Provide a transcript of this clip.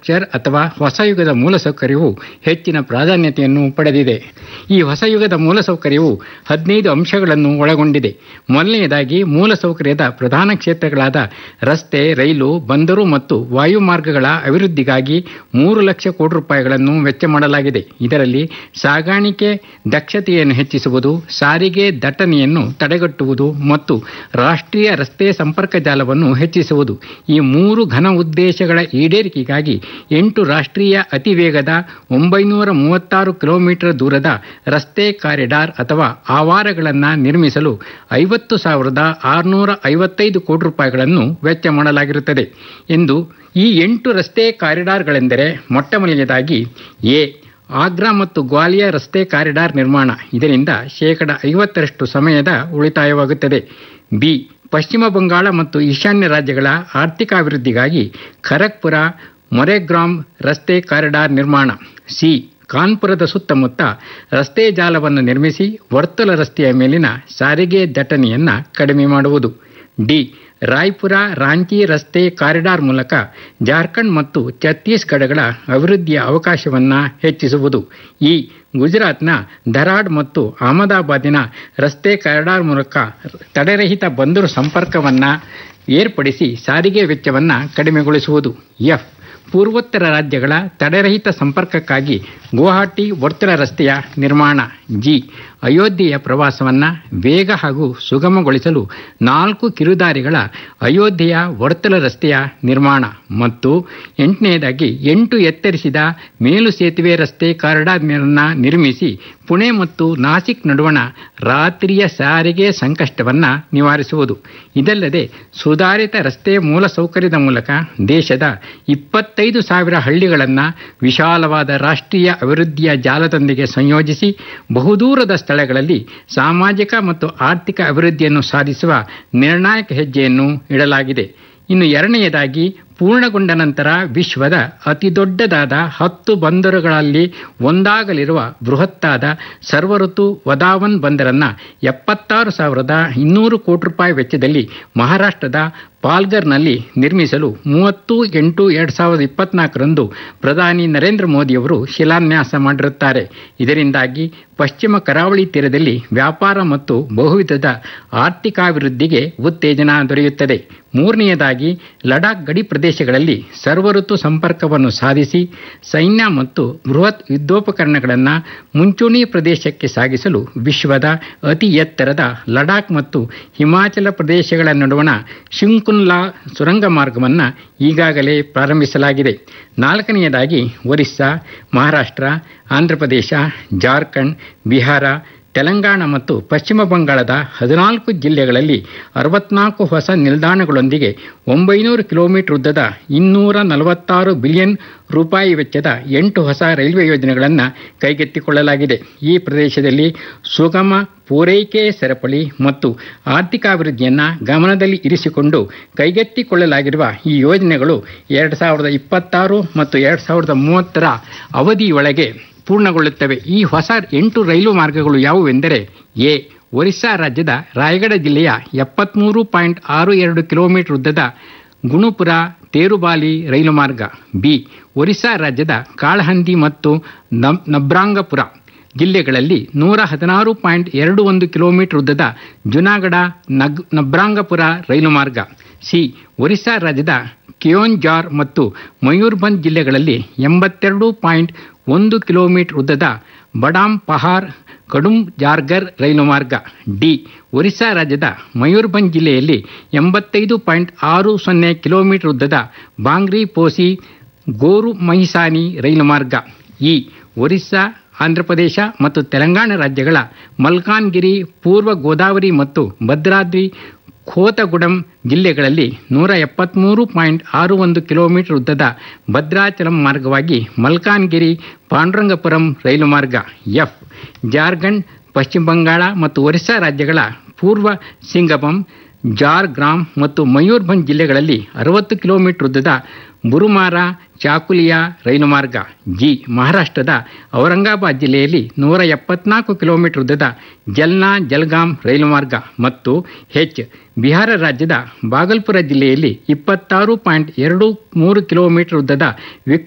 infrastructure ಅಥವಾ ಹೊಸ ಯುಗದ ಮೂಲಸೌಕರ್ಯವು ಹೆಚ್ಚಿನ ಪ್ರಾಧಾನ್ಯತೆಯನ್ನು ಪಡೆದಿದೆ ಈ ಹೊಸ ಯುಗದ ಮೂಲಸೌಕರ್ಯವು ಹದಿನೈದು ಅಂಶಗಳನ್ನು ಒಳಗೊಂಡಿದೆ ಮೊದಲನೆಯದಾಗಿ ಮೂಲಸೌಕರ್ಯದ ಪ್ರಧಾನ ಕ್ಷೇತ್ರಗಳಾದ ರಸ್ತೆ ರೈಲು ಬಂದರು ಮತ್ತು ವಾಯು ಮಾರ್ಗಗಳ ಅಭಿವೃದ್ಧಿಗಾಗಿ ಮೂರು ಲಕ್ಷ ಕೋಟಿ ರೂಪಾಯಿಗಳನ್ನು ವೆಚ್ಚ ಮಾಡಲಾಗಿದೆ ಇದರಲ್ಲಿ ಸಾಗಾಣಿಕೆ ದಕ್ಷತೆಯನ್ನು ಹೆಚ್ಚಿಸುವುದು ಸಾರಿಗೆ ದಟ್ಟಣೆಯನ್ನು ತಡೆಗಟ್ಟುವುದು ಮತ್ತು ರಾಷ್ಟ್ರೀಯ ರಸ್ತೆ ಸಂಪರ್ಕ ಜಾಲವನ್ನು ಹೆಚ್ಚಿಸುವುದು ಈ ಮೂರು ಘನ ಉದ್ದೇಶಗಳ ಈಡೇರಿಕೆಗಾಗಿ ಎಂಟು ರಾಷ್ಟ್ರೀಯ ಅತಿ ವೇಗದ ಒಂಬೈನೂರ ಮೂವತ್ತಾರು ಕಿಲೋಮೀಟರ್ ದೂರದ ರಸ್ತೆ ಕಾರಿಡಾರ್ ಅಥವಾ ಆವಾರಗಳನ್ನು ನಿರ್ಮಿಸಲು ಐವತ್ತು ಸಾವಿರದ ಆರುನೂರ ಐವತ್ತೈದು ಕೋಟಿ ರೂಪಾಯಿಗಳನ್ನು ವೆಚ್ಚ ಮಾಡಲಾಗಿರುತ್ತದೆ ಎಂದು ಈ ಎಂಟು ರಸ್ತೆ ಕಾರಿಡಾರ್ಗಳೆಂದರೆ ಮೊಟ್ಟ ಮೊದಲನೇದಾಗಿ ಎ ಆಗ್ರಾ ಮತ್ತು ಗ್ವಾಲಿಯರ್ ರಸ್ತೆ ಕಾರಿಡಾರ್ ನಿರ್ಮಾಣ ಇದರಿಂದ ಶೇಕಡ ಐವತ್ತರಷ್ಟು ಸಮಯದ ಉಳಿತಾಯವಾಗುತ್ತದೆ ಬಿ ಪಶ್ಚಿಮ ಬಂಗಾಳ ಮತ್ತು ಈಶಾನ್ಯ ರಾಜ್ಯಗಳ ಆರ್ಥಿಕ ಅಭಿವೃದ್ಧಿಗಾಗಿ ಖರಗ್ಪುರ ಮೊರೆಗ್ರಾಮ್ ರಸ್ತೆ ಕಾರಿಡಾರ್ ನಿರ್ಮಾಣ ಸಿ ಕಾನ್ಪುರದ ಸುತ್ತಮುತ್ತ ರಸ್ತೆ ಜಾಲವನ್ನು ನಿರ್ಮಿಸಿ ವರ್ತುಲ ರಸ್ತೆಯ ಮೇಲಿನ ಸಾರಿಗೆ ದಟ್ಟಣೆಯನ್ನು ಕಡಿಮೆ ಮಾಡುವುದು ಡಿ ರಾಯ್ಪುರ ರಾಂಚಿ ರಸ್ತೆ ಕಾರಿಡಾರ್ ಮೂಲಕ ಜಾರ್ಖಂಡ್ ಮತ್ತು ಛತ್ತೀಸ್ಗಢಗಳ ಅಭಿವೃದ್ಧಿಯ ಅವಕಾಶವನ್ನು ಹೆಚ್ಚಿಸುವುದು ಈ ಗುಜರಾತ್ನ ಧರಾಡ್ ಮತ್ತು ಅಹಮದಾಬಾದಿನ ರಸ್ತೆ ಕಾರಿಡಾರ್ ಮೂಲಕ ತಡೆರಹಿತ ಬಂದರು ಸಂಪರ್ಕವನ್ನು ಏರ್ಪಡಿಸಿ ಸಾರಿಗೆ ವೆಚ್ಚವನ್ನು ಕಡಿಮೆಗೊಳಿಸುವುದು ಎಫ್ ಪೂರ್ವೋತ್ತರ ರಾಜ್ಯಗಳ ತಡೆರಹಿತ ಸಂಪರ್ಕಕ್ಕಾಗಿ ಗುವಾಹಟಿ ವರ್ತುಲ ರಸ್ತೆಯ ನಿರ್ಮಾಣ ಜಿ ಅಯೋಧ್ಯೆಯ ಪ್ರವಾಸವನ್ನು ವೇಗ ಹಾಗೂ ಸುಗಮಗೊಳಿಸಲು ನಾಲ್ಕು ಕಿರುದಾರಿಗಳ ಅಯೋಧ್ಯೆಯ ವರ್ತುಲ ರಸ್ತೆಯ ನಿರ್ಮಾಣ ಮತ್ತು ಎಂಟನೆಯದಾಗಿ ಎಂಟು ಎತ್ತರಿಸಿದ ಮೇಲು ಸೇತುವೆ ರಸ್ತೆ ಕಾರಿಡಾರ್ನ ನಿರ್ಮಿಸಿ ಪುಣೆ ಮತ್ತು ನಾಸಿಕ್ ನಡುವಣ ರಾತ್ರಿಯ ಸಾರಿಗೆ ಸಂಕಷ್ಟವನ್ನು ನಿವಾರಿಸುವುದು ಇದಲ್ಲದೆ ಸುಧಾರಿತ ರಸ್ತೆ ಮೂಲಸೌಕರ್ಯದ ಮೂಲಕ ದೇಶದ ಇಪ್ಪತ್ತೈದು ಸಾವಿರ ಹಳ್ಳಿಗಳನ್ನು ವಿಶಾಲವಾದ ರಾಷ್ಟ್ರೀಯ ಅಭಿವೃದ್ಧಿಯ ಜಾಲದೊಂದಿಗೆ ಸಂಯೋಜಿಸಿ ಬಹುದೂರದ ಸ್ಥಳಗಳಲ್ಲಿ ಸಾಮಾಜಿಕ ಮತ್ತು ಆರ್ಥಿಕ ಅಭಿವೃದ್ಧಿಯನ್ನು ಸಾಧಿಸುವ ನಿರ್ಣಾಯಕ ಹೆಜ್ಜೆಯನ್ನು ಇಡಲಾಗಿದೆ ಇನ್ನು ಎರಡನೆಯದಾಗಿ ಪೂರ್ಣಗೊಂಡ ನಂತರ ವಿಶ್ವದ ಅತಿದೊಡ್ಡದಾದ ಹತ್ತು ಬಂದರುಗಳಲ್ಲಿ ಒಂದಾಗಲಿರುವ ಬೃಹತ್ತಾದ ಸರ್ವಋತು ವದಾವನ್ ಬಂದರನ್ನು ಎಪ್ಪತ್ತಾರು ಸಾವಿರದ ಇನ್ನೂರು ಕೋಟಿ ರೂಪಾಯಿ ವೆಚ್ಚದಲ್ಲಿ ಮಹಾರಾಷ್ಟ್ರದ ಪಾಲ್ಗರ್ನಲ್ಲಿ ನಿರ್ಮಿಸಲು ಮೂವತ್ತು ಎಂಟು ಎರಡು ಸಾವಿರದ ಇಪ್ಪತ್ನಾಲ್ಕರಂದು ಪ್ರಧಾನಿ ನರೇಂದ್ರ ಮೋದಿಯವರು ಶಿಲಾನ್ಯಾಸ ಮಾಡಿರುತ್ತಾರೆ ಇದರಿಂದಾಗಿ ಪಶ್ಚಿಮ ಕರಾವಳಿ ತೀರದಲ್ಲಿ ವ್ಯಾಪಾರ ಮತ್ತು ಬಹುವಿಧದ ಆರ್ಥಿಕಾಭಿವೃದ್ಧಿಗೆ ಉತ್ತೇಜನ ದೊರೆಯುತ್ತದೆ ಮೂರನೆಯದಾಗಿ ಲಡಾಖ್ ಗಡಿ ಪ್ರದೇಶಗಳಲ್ಲಿ ಸರ್ವಋತು ಸಂಪರ್ಕವನ್ನು ಸಾಧಿಸಿ ಸೈನ್ಯ ಮತ್ತು ಬೃಹತ್ ಯುದ್ಧೋಪಕರಣಗಳನ್ನು ಮುಂಚೂಣಿ ಪ್ರದೇಶಕ್ಕೆ ಸಾಗಿಸಲು ವಿಶ್ವದ ಅತಿ ಎತ್ತರದ ಲಡಾಖ್ ಮತ್ತು ಹಿಮಾಚಲ ಪ್ರದೇಶಗಳ ನಡುವಣ ಶಿಂಕುನ್ಲಾ ಸುರಂಗ ಮಾರ್ಗವನ್ನು ಈಗಾಗಲೇ ಪ್ರಾರಂಭಿಸಲಾಗಿದೆ ನಾಲ್ಕನೆಯದಾಗಿ ಒರಿಸ್ಸಾ ಮಹಾರಾಷ್ಟ್ರ ಆಂಧ್ರಪ್ರದೇಶ ಜಾರ್ಖಂಡ್ ಬಿಹಾರ ತೆಲಂಗಾಣ ಮತ್ತು ಪಶ್ಚಿಮ ಬಂಗಾಳದ ಹದಿನಾಲ್ಕು ಜಿಲ್ಲೆಗಳಲ್ಲಿ ಅರವತ್ನಾಲ್ಕು ಹೊಸ ನಿಲ್ದಾಣಗಳೊಂದಿಗೆ ಒಂಬೈನೂರು ಕಿಲೋಮೀಟರ್ ಉದ್ದದ ಇನ್ನೂರ ನಲವತ್ತಾರು ಬಿಲಿಯನ್ ರೂಪಾಯಿ ವೆಚ್ಚದ ಎಂಟು ಹೊಸ ರೈಲ್ವೆ ಯೋಜನೆಗಳನ್ನು ಕೈಗೆತ್ತಿಕೊಳ್ಳಲಾಗಿದೆ ಈ ಪ್ರದೇಶದಲ್ಲಿ ಸುಗಮ ಪೂರೈಕೆ ಸರಪಳಿ ಮತ್ತು ಆರ್ಥಿಕಾಭಿವೃದ್ಧಿಯನ್ನು ಗಮನದಲ್ಲಿ ಇರಿಸಿಕೊಂಡು ಕೈಗೆತ್ತಿಕೊಳ್ಳಲಾಗಿರುವ ಈ ಯೋಜನೆಗಳು ಎರಡು ಸಾವಿರದ ಇಪ್ಪತ್ತಾರು ಮತ್ತು ಎರಡು ಸಾವಿರದ ಮೂವತ್ತರ ಅವಧಿಯೊಳಗೆ ಪೂರ್ಣಗೊಳ್ಳುತ್ತವೆ ಈ ಹೊಸ ಎಂಟು ರೈಲು ಮಾರ್ಗಗಳು ಯಾವುವೆಂದರೆ ಎ ಒರಿಸ್ಸಾ ರಾಜ್ಯದ ರಾಯಗಢ ಜಿಲ್ಲೆಯ ಎಪ್ಪತ್ತ್ಮೂರು ಪಾಯಿಂಟ್ ಆರು ಎರಡು ಕಿಲೋಮೀಟರ್ ಉದ್ದದ ಗುಣುಪುರ ತೇರುಬಾಲಿ ರೈಲು ಮಾರ್ಗ ಬಿ ಒರಿಸ್ಸಾ ರಾಜ್ಯದ ಕಾಳಹಂದಿ ಮತ್ತು ನಬ್ರಾಂಗಪುರ ಜಿಲ್ಲೆಗಳಲ್ಲಿ ನೂರ ಹದಿನಾರು ಪಾಯಿಂಟ್ ಎರಡು ಒಂದು ಕಿಲೋಮೀಟರ್ ಉದ್ದದ ಜುನಾಗಢ ನಗ್ ನಬ್ರಾಂಗಪುರ ರೈಲು ಮಾರ್ಗ ಸಿ ಒರಿಸ್ಸಾ ರಾಜ್ಯದ ಕಿಯೋನ್ಜಾರ್ ಮತ್ತು ಮಯೂರ್ಭಂಜ್ ಜಿಲ್ಲೆಗಳಲ್ಲಿ ಎಂಬತ್ತೆರಡು ಪಾಯಿಂಟ್ ಒಂದು ಕಿಲೋಮೀಟರ್ ಉದ್ದದ ಬಡಾಮ್ ಪಹಾರ್ ಕಡುಂ ಜಾರ್ಗರ್ ರೈಲು ಮಾರ್ಗ ಡಿ ಒರಿಸ್ಸಾ ರಾಜ್ಯದ ಮಯೂರ್ಭಂಜ್ ಜಿಲ್ಲೆಯಲ್ಲಿ ಎಂಬತ್ತೈದು ಪಾಯಿಂಟ್ ಆರು ಸೊನ್ನೆ ಕಿಲೋಮೀಟರ್ ಉದ್ದದ ಬಾಂಗ್ರಿ ಪೋಸಿ ಗೋರು ಮಹಿಸಾನಿ ರೈಲು ಮಾರ್ಗ ಇ ಒರಿಸ್ಸಾ ಆಂಧ್ರಪ್ರದೇಶ ಮತ್ತು ತೆಲಂಗಾಣ ರಾಜ್ಯಗಳ ಮಲ್ಕಾನ್ಗಿರಿ ಪೂರ್ವ ಗೋದಾವರಿ ಮತ್ತು ಭದ್ರಾದ್ರಿ ಖೋತಗುಡಂ ಜಿಲ್ಲೆಗಳಲ್ಲಿ ನೂರ ಎಪ್ಪತ್ತ್ಮೂರು ಪಾಯಿಂಟ್ ಆರು ಒಂದು ಕಿಲೋಮೀಟರ್ ಉದ್ದದ ಭದ್ರಾಚಲಂ ಮಾರ್ಗವಾಗಿ ಮಲ್ಕಾನ್ಗಿರಿ ಪಾಂಡುರಂಗಪುರಂ ರೈಲು ಮಾರ್ಗ ಎಫ್ ಜಾರ್ಖಂಡ್ ಪಶ್ಚಿಮ ಬಂಗಾಳ ಮತ್ತು ಒರಿಸ್ಸಾ ರಾಜ್ಯಗಳ ಪೂರ್ವ ಸಿಂಗಬಂ ಜಾರ್ಗ್ರಾಮ್ ಮತ್ತು ಮಯೂರ್ಭಂಜ್ ಜಿಲ್ಲೆಗಳಲ್ಲಿ ಅರವತ್ತು ಕಿಲೋಮೀಟರ್ ಉದ್ದದ ಬುರುಮಾರ ಚಾಕುಲಿಯಾ ರೈಲು ಮಾರ್ಗ ಜಿ ಮಹಾರಾಷ್ಟ್ರದ ಔರಂಗಾಬಾದ್ ಜಿಲ್ಲೆಯಲ್ಲಿ ನೂರ ಎಪ್ಪತ್ನಾಲ್ಕು ಕಿಲೋಮೀಟರ್ ಉದ್ದದ ಜಲ್ನಾ ಜಲ್ಗಾಮ್ ರೈಲು ಮಾರ್ಗ ಮತ್ತು ಹೆಚ್ ಬಿಹಾರ ರಾಜ್ಯದ ಬಾಗಲ್ಪುರ ಜಿಲ್ಲೆಯಲ್ಲಿ ಇಪ್ಪತ್ತಾರು ಪಾಯಿಂಟ್ ಎರಡು ಮೂರು ಕಿಲೋಮೀಟರ್ ಉದ್ದದ